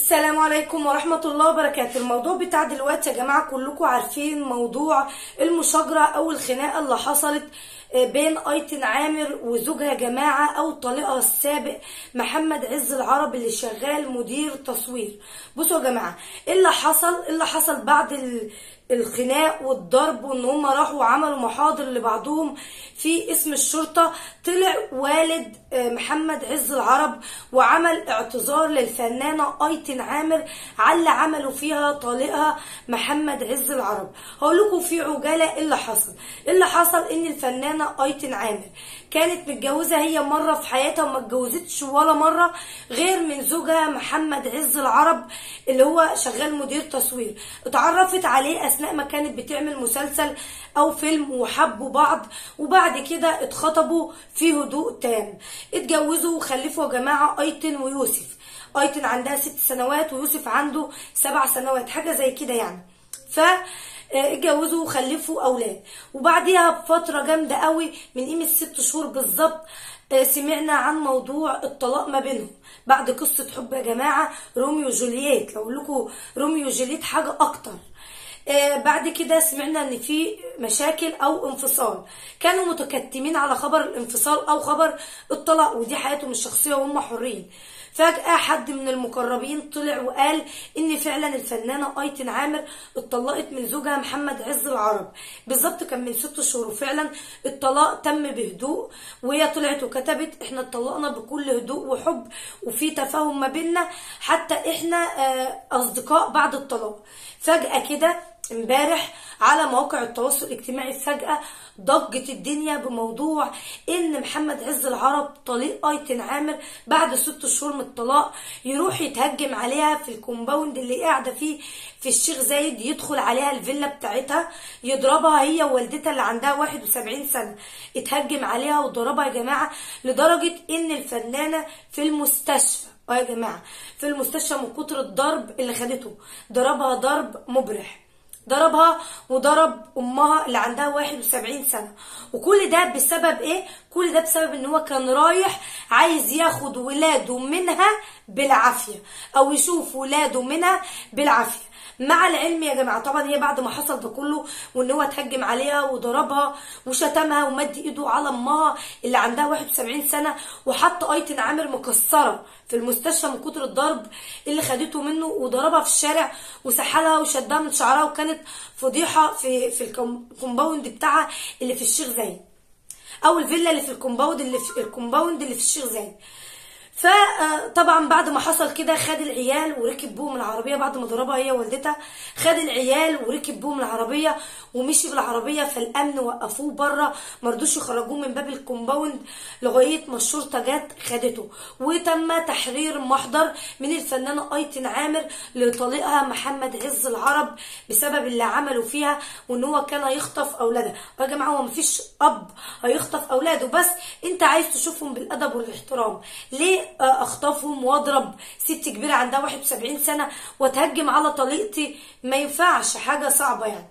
السلام عليكم ورحمة الله وبركاته الموضوع بتاع دلوقتي يا جماعة كلكم عارفين موضوع المشاجرة أو الخناقة اللي حصلت بين أيتن عامر وزوجها يا جماعة أو طليقها السابق محمد عز العرب اللي شغال مدير تصوير بصوا يا جماعة إيه اللي حصل إيه اللي حصل بعد ال... الخناق والضرب وان هم راحوا عملوا محاضر لبعضهم في اسم الشرطة طلع والد محمد عز العرب وعمل اعتذار للفنانة ايتن عامر على اللي عملوا فيها طليقها محمد عز العرب هقول لكم في عجالة ايه اللي حصل ايه اللي حصل ان الفنانة ايتن عامر كانت متجوزة هي مرة في حياتها وما اتجوزتش ولا مرة غير من زوجها محمد عز العرب اللي هو شغال مدير تصوير اتعرفت عليه اثناء ما كانت بتعمل مسلسل او فيلم وحبوا بعض وبعد كده اتخطبوا في هدوء تام اتجوزوا وخلفوا يا جماعة ايتن ويوسف ايتن عندها ست سنوات ويوسف عنده سبع سنوات حاجة زي كده يعني ف اتجوزوا وخلفوا اولاد وبعديها بفتره جامده قوي من قيمه ست شهور بالظبط سمعنا عن موضوع الطلاق ما بينهم بعد قصه حب يا جماعه روميو وجولييت لو لكم روميو وجولييت حاجه اكتر بعد كده سمعنا ان في مشاكل او انفصال كانوا متكتمين على خبر الانفصال او خبر الطلاق ودي حياتهم الشخصيه وهم حرين فجأة حد من المقربين طلع وقال إن فعلا الفنانة أيتن عامر اتطلقت من زوجها محمد عز العرب بالظبط كان من ست شهور وفعلا الطلاق تم بهدوء وهي طلعت وكتبت احنا اتطلقنا بكل هدوء وحب وفي تفاهم ما بيننا حتى احنا أصدقاء بعد الطلاق فجأة كده امبارح على مواقع التواصل الاجتماعي فجأة ضجت الدنيا بموضوع ان محمد عز العرب طليق ايتن عامر بعد ست شهور من الطلاق يروح يتهجم عليها في الكومباوند اللي قاعده فيه في الشيخ زايد يدخل عليها الفيلا بتاعتها يضربها هي ووالدتها اللي عندها 71 سنه اتهجم عليها وضربها يا جماعه لدرجه ان الفنانه في المستشفى اه يا جماعه في المستشفى من كتر الضرب اللي خدته ضربها ضرب مبرح ضربها وضرب امها اللي عندها 71 سنه وكل ده بسبب ايه كل ده بسبب ان هو كان رايح عايز ياخد ولاده منها بالعافيه او يشوف ولاده منها بالعافيه مع العلم يا جماعه طبعا هي بعد ما حصل ده كله وان هو اتهجم عليها وضربها وشتمها ومد ايده على امها اللي عندها 71 سنه وحط ايتن عامر مكسره في المستشفى من كتر الضرب اللي خدته منه وضربها في الشارع وسحلها وشدها من شعرها وكانت فضيحه في في الكومباوند بتاعها اللي في الشيخ زايد او الفيلا اللي في الكومباوند اللي في الكومباوند اللي في الشيخ زايد فطبعا بعد ما حصل كده خد العيال وركب بهم العربيه بعد ما ضربها هي والدتها خد العيال وركب بهم العربيه ومشي بالعربيه فالامن وقفوه بره ما رضوش يخرجوه من باب الكومباوند لغايه ما الشرطه جت خدته وتم تحرير محضر من الفنانه ايتن عامر لطليقها محمد عز العرب بسبب اللي عملوا فيها وان هو كان هيخطف اولادها يا جماعه هو مفيش اب هيخطف اولاده بس انت عايز تشوفهم بالادب والاحترام ليه اخطفهم واضرب ست كبيره عندها 71 سنه واتهجم على طليقتي ما ينفعش حاجه صعبه يعني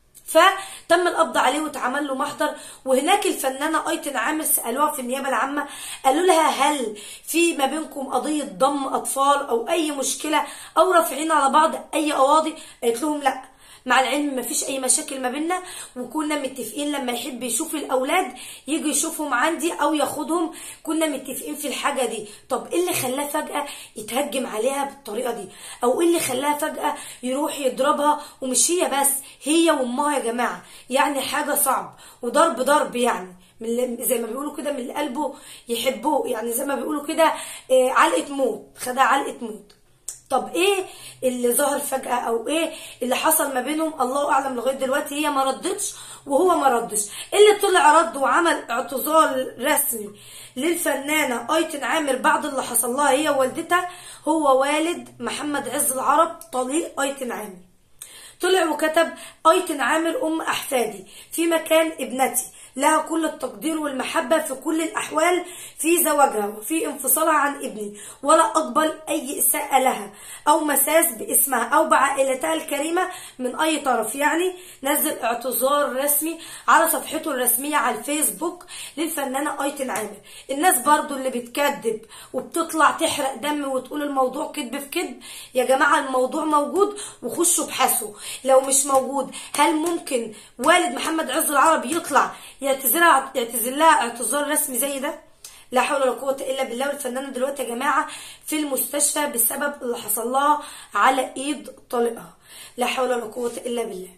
فتم القبض عليه واتعمل له محضر وهناك الفنانه ايتن عامر سالوها في النيابه العامه قالوا لها هل في ما بينكم قضيه ضم اطفال او اي مشكله او رافعين على بعض اي قواضي قالت لهم لا مع العلم ما فيش اي مشاكل ما بيننا وكنا متفقين لما يحب يشوف الاولاد يجي يشوفهم عندي او ياخدهم كنا متفقين في الحاجه دي طب ايه اللي خلاه فجاه يتهجم عليها بالطريقه دي او ايه اللي خلاها فجاه يروح يضربها ومش هي بس هي وامها يا جماعه يعني حاجه صعب وضرب ضرب يعني من زي ما بيقولوا كده من قلبه يحبوه يعني زي ما بيقولوا كده علقه موت خدها علقه موت طب ايه اللي ظهر فجأة او ايه اللي حصل ما بينهم الله اعلم لغاية دلوقتي هي ما ردتش وهو ما ردش اللي طلع رد وعمل اعتذار رسمي للفنانة ايتن عامر بعد اللي حصل لها هي والدتها هو والد محمد عز العرب طليق ايتن عامر طلع وكتب ايتن عامر ام احفادي في مكان ابنتي لها كل التقدير والمحبة في كل الأحوال في زواجها وفي انفصالها عن ابني ولا أقبل أي إساءة لها أو مساس باسمها أو بعائلتها الكريمة من أي طرف يعني نزل اعتذار رسمي على صفحته الرسمية على الفيسبوك للفنانة أيتن عامر الناس برضو اللي بتكذب وبتطلع تحرق دم وتقول الموضوع كذب في كذب يا جماعة الموضوع موجود وخشوا ابحثوا لو مش موجود هل ممكن والد محمد عز العربي يطلع يعتذر يعتذر لها اعتذار رسمي زي ده لا حول ولا قوة إلا بالله والفنانة دلوقتي يا جماعة في المستشفى بسبب اللي حصل لها على إيد طليقها لا حول ولا قوة إلا بالله